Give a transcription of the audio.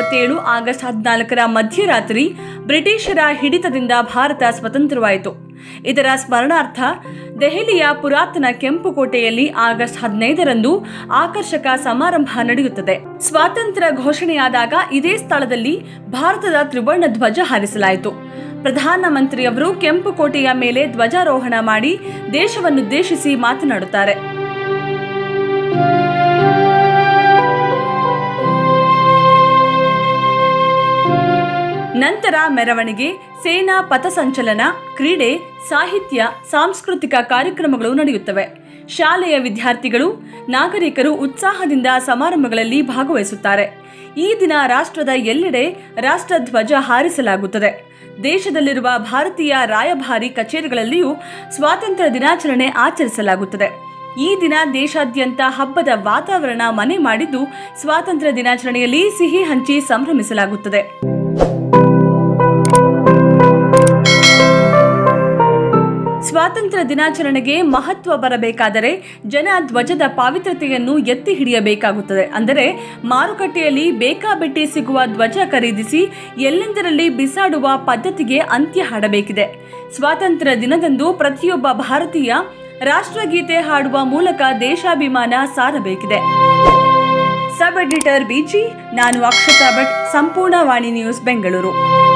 ಇಪ್ಪತ್ತೇಳು ಆಗಸ್ಟ್ ಹದಿನಾಲ್ಕರ ಮಧ್ಯರಾತ್ರಿ ಬ್ರಿಟಿಷರ ಹಿಡಿತದಿಂದ ಭಾರತ ಸ್ವತಂತ್ರವಾಯಿತು ಇದರ ಸ್ಮರಣಾರ್ಥ ದೆಹಲಿಯ ಪುರಾತನ ಕೆಂಪುಕೋಟೆಯಲ್ಲಿ ಆಗಸ್ಟ್ ಹದಿನೈದರಂದು ಆಕರ್ಷಕ ಸಮಾರಂಭ ನಡೆಯುತ್ತದೆ ಸ್ವಾತಂತ್ರ್ಯ ಘೋಷಣೆಯಾದಾಗ ಇದೇ ಸ್ಥಳದಲ್ಲಿ ಭಾರತದ ತ್ರಿವರ್ಣ ಧ್ವಜ ಹಾರಿಸಲಾಯಿತು ಪ್ರಧಾನಮಂತ್ರಿಯವರು ಕೆಂಪುಕೋಟೆಯ ಮೇಲೆ ಧ್ವಜಾರೋಹಣ ಮಾಡಿ ದೇಶವನ್ನುದ್ದೇಶಿಸಿ ಮಾತನಾಡುತ್ತಾರೆ ನಂತರ ಮೆರವಣಿಗೆ ಸೇನಾ ಪಥಸಂಚಲನ ಕ್ರೀಡೆ ಸಾಹಿತ್ಯ ಸಾಂಸ್ಕೃತಿಕ ಕಾರ್ಯಕ್ರಮಗಳು ನಡೆಯುತ್ತವೆ ಶಾಲೆಯ ವಿದ್ಯಾರ್ಥಿಗಳು ನಾಗರಿಕರು ಉತ್ಸಾಹದಿಂದ ಸಮಾರಂಭಗಳಲ್ಲಿ ಭಾಗವಹಿಸುತ್ತಾರೆ ಈ ದಿನ ರಾಷ್ಟ್ರದ ಎಲ್ಲೆಡೆ ರಾಷ್ಟ್ರಧ್ವಜ ಹಾರಿಸಲಾಗುತ್ತದೆ ದೇಶದಲ್ಲಿರುವ ಭಾರತೀಯ ರಾಯಭಾರಿ ಕಚೇರಿಗಳಲ್ಲಿಯೂ ಸ್ವಾತಂತ್ರ್ಯ ದಿನಾಚರಣೆ ಆಚರಿಸಲಾಗುತ್ತದೆ ಈ ದಿನ ದೇಶಾದ್ಯಂತ ಹಬ್ಬದ ವಾತಾವರಣ ಮನೆ ಮಾಡಿದ್ದು ಸ್ವಾತಂತ್ರ್ಯ ದಿನಾಚರಣೆಯಲ್ಲಿ ಸಿಹಿ ಹಂಚಿ ಸಂಭ್ರಮಿಸಲಾಗುತ್ತದೆ ಸ್ವಾತಂತ್ರ್ಯ ದಿನಾಚರಣೆಗೆ ಮಹತ್ವ ಬರಬೇಕಾದರೆ ಜನ ಧ್ವಜದ ಪಾವಿತ್ರತೆಯನ್ನು ಎತ್ತಿ ಹಿಡಿಯಬೇಕಾಗುತ್ತದೆ ಅಂದರೆ ಮಾರುಕಟ್ಟೆಯಲ್ಲಿ ಬೇಕಾಬಿಟ್ಟಿ ಸಿಗುವ ಧ್ವಜ ಖರೀದಿಸಿ ಎಲ್ಲೆಂದರಲ್ಲಿ ಬಿಸಾಡುವ ಪದ್ಧತಿಗೆ ಅಂತ್ಯ ಹಾಡಬೇಕಿದೆ ಸ್ವಾತಂತ್ರ್ಯ ದಿನದಂದು ಪ್ರತಿಯೊಬ್ಬ ಭಾರತೀಯ ರಾಷ್ಟ್ರಗೀತೆ ಹಾಡುವ ಮೂಲಕ ದೇಶಾಭಿಮಾನ ಸಾರಬೇಕಿದೆ ಸಬ್ ಎಡಿಟರ್ ಬಿಜಿ ನಾನು ಅಕ್ಷತಾ ಭಟ್ ಸಂಪೂರ್ಣ ವಾಣಿ ನ್ಯೂಸ್ ಬೆಂಗಳೂರು